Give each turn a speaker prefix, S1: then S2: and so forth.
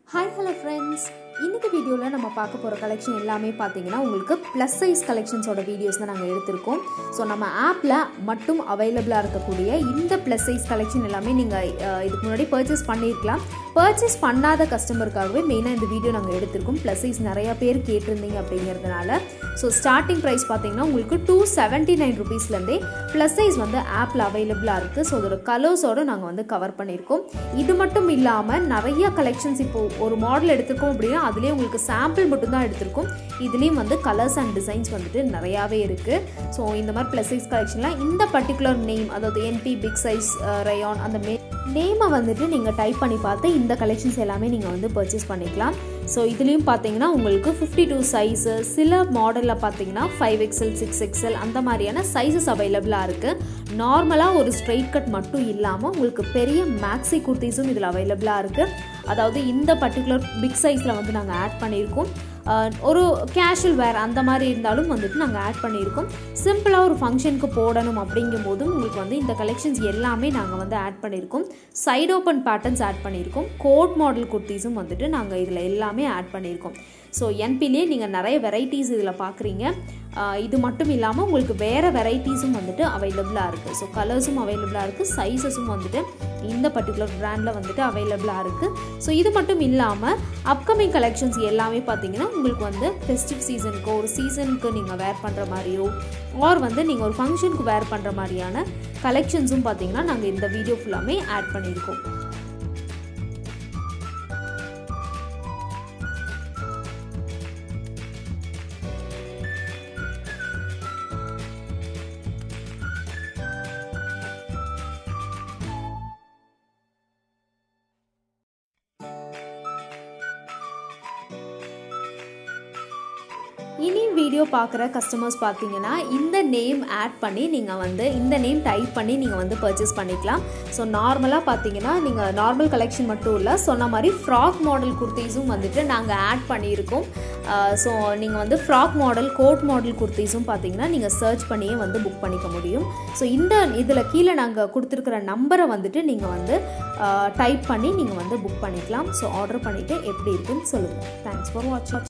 S1: hi hello friends இன்னைக்கு வீடியோவில் நம்ம பார்க்க போகிற கலெக்ஷன் எல்லாமே பார்த்தீங்கன்னா உங்களுக்கு ப்ளஸ் சைஸ் கலெக்ஷன்ஸோட வீடியோஸ் தான் நாங்கள் எடுத்திருக்கோம் ஸோ நம்ம ஆப்பில் மட்டும் அவைலபிளாக இருக்கக்கூடிய இந்த ப்ளஸ் சைஸ் கலெக்ஷன் எல்லாமே நீங்கள் இதுக்கு முன்னாடி பர்ச்சேஸ் பண்ணியிருக்கலாம் பர்ச்சேஸ் பண்ணாத கஸ்டமருக்காகவே மெயினாக இந்த வீடியோ நாங்கள் எடுத்திருக்கோம் ப்ளஸ் சைஸ் நிறையா பேர் கேட்டிருந்தீங்க அப்படிங்கிறதுனால ஸோ ஸ்டார்டிங் ப்ரைஸ் பார்த்தீங்கன்னா உங்களுக்கு டூ செவன்ட்டி நைன் ருபீஸ்லேருந்தே ப்ளஸ் சைஸ் வந்து ஆப்பில் அவைலபிளாக இருக்குது ஸோ அதோட கலர்ஸோடு நாங்கள் வந்து கவர் பண்ணியிருக்கோம் இது மட்டும் இல்லாமல் நிறைய கலெக்ஷன்ஸ் இப்போது ஒரு மாடல் எடுத்திருக்கோம் அப்படின்னா அதுலேயே உங்களுக்கு சாம்பிள் மட்டும்தான் எடுத்திருக்கோம் இதுலேயும் வந்து கலர்ஸ் அண்ட் டிசைன்ஸ் வந்துட்டு நிறையாவே இருக்குது ஸோ இந்த மாதிரி ப்ளஸ் சைஸ் கலெக்ஷன்லாம் இந்த பர்டிகுலர் நேம் அதாவது என்பி பிக் சைஸ் ரயான் அந்த மே நேமை வந்துட்டு நீங்கள் டைப் பண்ணி பார்த்து இந்த கலெக்ஷன்ஸ் எல்லாமே நீங்கள் வந்து பர்ச்சேஸ் பண்ணிக்கலாம் ஸோ இதுலேயும் பார்த்தீங்கன்னா உங்களுக்கு ஃபிஃப்டி டூ சைஸு சில மாடலில் பார்த்தீங்கன்னா ஃபைவ் எக்ஸல் சிக்ஸ் எக்ஸல் அந்த மாதிரியான சைஸஸ் அவைலபிளாக இருக்குது நார்மலாக ஒரு ஸ்ட்ரைட் கட் மட்டும் இல்லாமல் உங்களுக்கு பெரிய மேக்ஸி குர்த்திஸும் இதில் அவைலபிளாக இருக்குது அதாவது இந்த பர்டிகுலர் பிக் சைஸில் வந்து நாங்கள் ஆட் பண்ணியிருக்கோம் ஒரு கேஷுவல் வேர் அந்த மாதிரி இருந்தாலும் வந்துட்டு நாங்கள் ஆட் பண்ணியிருக்கோம் சிம்பிளாக ஒரு ஃபங்க்ஷனுக்கு போடணும் அப்படிங்கும் போதும் உங்களுக்கு வந்து இந்த கலெக்ஷன்ஸ் எல்லாமே நாங்கள் வந்து ஆட் பண்ணியிருக்கோம் சைட் ஓப்பன் பேட்டர்ன்ஸ் ஆட் பண்ணியிருக்கோம் கோட் மாடல் குர்த்திஸும் வந்துட்டு நாங்கள் இதில் எல்லாமே ஆட் பண்ணியிருக்கோம் ஸோ என்பிலே நீங்கள் நிறைய வெரைட்டிஸ் இதில் பார்க்குறீங்க இது மட்டும் இல்லாமல் உங்களுக்கு வேறு வெரைட்டிஸும் வந்துட்டு அவைலபிளாக இருக்குது ஸோ கலர்ஸும் அவைலபிளாக இருக்குது சைஸஸும் வந்துட்டு இந்த பர்டிகுலர் ப்ராண்டில் வந்துட்டு அவைலபிளாக இருக்குது ஸோ இது மட்டும் இல்லாமல் அப்கமிங் கலெக்ஷன்ஸ் எல்லாமே பார்த்தீங்கன்னா உங்களுக்கு வந்து ஃபெஸ்டிவ் சீசனுக்கு ஒரு சீசனுக்கு நீங்கள் வேர் பண்ணுற மாதிரியோ ஆர் வந்து நீங்கள் ஒரு ஃபங்க்ஷனுக்கு வேர் பண்ணுற மாதிரியான கலெக்ஷன்ஸும் பார்த்தீங்கன்னா நாங்கள் இந்த வீடியோ ஃபுல்லாமே ஆட் பண்ணியிருக்கோம் இனி வீடியோ பார்க்குற கஸ்டமர்ஸ் பார்த்தீங்கன்னா இந்த நேம் ஆட் பண்ணி நீங்கள் வந்து இந்த நேம் டைப் பண்ணி நீங்கள் வந்து பர்ச்சேஸ் பண்ணிக்கலாம் ஸோ நார்மலாக பார்த்தீங்கன்னா நீங்கள் நார்மல் கலெக்ஷன் மட்டும் இல்லை சொன்ன மாதிரி ஃப்ராக் மாடல் குர்த்திஸும் வந்துட்டு நாங்கள் ஆட் பண்ணியிருக்கோம் ஸோ நீங்கள் வந்து ஃப்ராக் மாடல் கோட் மாடல் குர்த்திஸும் பார்த்தீங்கன்னா நீங்கள் சர்ச் பண்ணியே வந்து புக் பண்ணிக்க முடியும் ஸோ இந்த இதில் கீழே நாங்கள் கொடுத்துருக்குற நம்பரை வந்துட்டு நீங்கள் வந்து டைப் பண்ணி நீங்கள் வந்து புக் பண்ணிக்கலாம் ஸோ ஆர்டர் பண்ணிவிட்டு எப்படி இருக்குன்னு சொல்லுங்கள் தேங்க்ஸ் ஃபார் வாட்சிங்